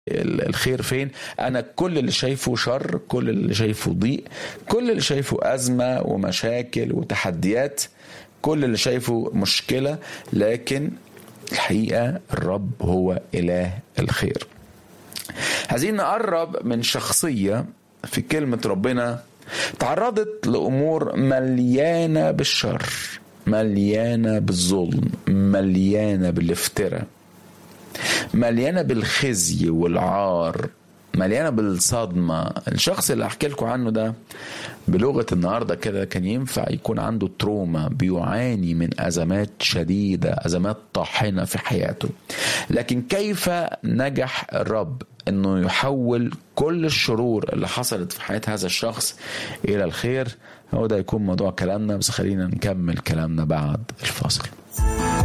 الخير فين انا كل اللي شايفه شر كل اللي شايفه ضيق كل اللي شايفه ازمه ومشاكل وتحديات كل اللي شايفه مشكله لكن الحقيقه الرب هو اله الخير عايزين نقرب من شخصيه في كلمه ربنا تعرضت لامور مليانه بالشر مليانه بالظلم مليانه بالافتراء مليانه بالخزي والعار مليانه بالصدمه الشخص اللي احكي لكم عنه ده بلغه النهارده كده كان ينفع يكون عنده تروما بيعاني من ازمات شديده ازمات طاحنه في حياته لكن كيف نجح الرب انه يحول كل الشرور اللي حصلت في حياه هذا الشخص الى الخير هو ده يكون موضوع كلامنا بس خلينا نكمل كلامنا بعد الفاصل